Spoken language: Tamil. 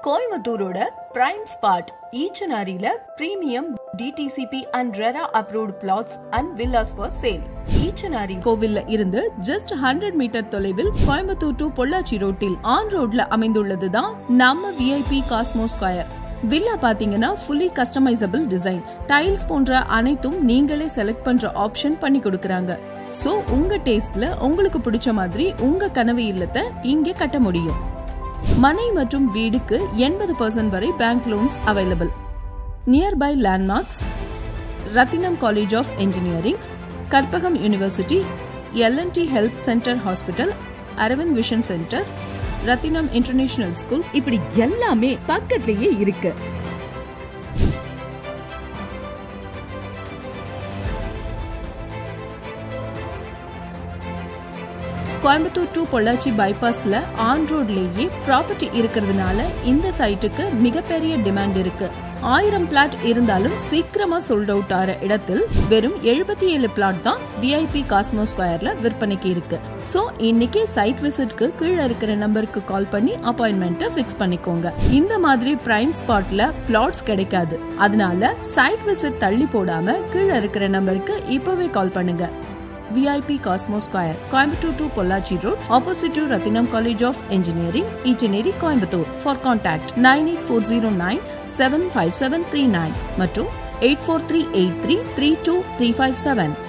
கோயம்புத்தூரோட பிரைம் ஸ்பாட் ஈச்சனாரியில premium DTCP and RERA approved plots and villas for sale ஈச்சனாரி கோவில்ல இருந்து ஜஸ்ட் ஹண்ட்ரட் மீட்டர் தொலைவில் கோயம்புத்தூர் டு பொள்ளாச்சி ரோட்டில் ஆன் ரோட்ல அமைந்துள்ளதுதான் நம்ம விஐபி காஸ்மோ ஸ்கொயர் வில்லா பாத்தீங்கன்னா ஃபுல்லி கஸ்டமைசபிள் டிசைன் டைல்ஸ் போன்ற அனைத்தும் நீங்களே செலக்ட் பண்ற ஆப்ஷன் பண்ணி கொடுக்கறாங்க சோ உங்க டேஸ்ட்ல உங்களுக்கு பிடிச்ச மாதிரி உங்க கனவு இல்லத்தை இங்கே கட்ட முடியும் மனை மற்றும் வீடுக்கு எண்பது பர்சன்ட் வரை bank loans available nearby landmarks Rathinam college of engineering Karpagam university L and T health centre hospital Aravind vision centre Rathinam international school இப்படி எல்லாமே பக்கத்துலயே இருக்கு கோயம்புத்தூர் டு பொள்ளாச்சி பைபாஸ்ல ஆன் ரோட்லயே ப்ராப்பர்ட்டி இருக்கிறதுனால இந்த சைட்டுக்கு மிகப்பெரிய டிமாண்ட் இருக்கு ஆயிரம் பிளாட் இருந்தாலும் சீக்கிரமா சோல்ட் அவுட் ஆற இடத்தில் வெறும் எழுபத்தி ஏழு பிளாட் தான் விஐபி காஸ்மோ ஸ்கொயர்ல விற்பனைக்கு இருக்கு சோ இன்னைக்கே சைட் விசிட்க்கு கீழே இருக்கிற நம்பருக்கு கால் பண்ணி அப்பாயின்மெண்ட்டை ஃபிக்ஸ் பண்ணிக்கோங்க இந்த மாதிரி பிரைம் ஸ்பாட்ல பிளாட்ஸ் கிடைக்காது அதனால சைட் விசிட் தள்ளி போடாம கீழே இருக்கிற நம்பருக்கு இப்பவே கால் பண்ணுங்க VIP Cosmos Square, Coimbatore to Pollachi Road, opposite to Ratinam College of Engineering, Icheneri, Coimbatore. For contact 98409 75739 மற்றும் 84383 32357.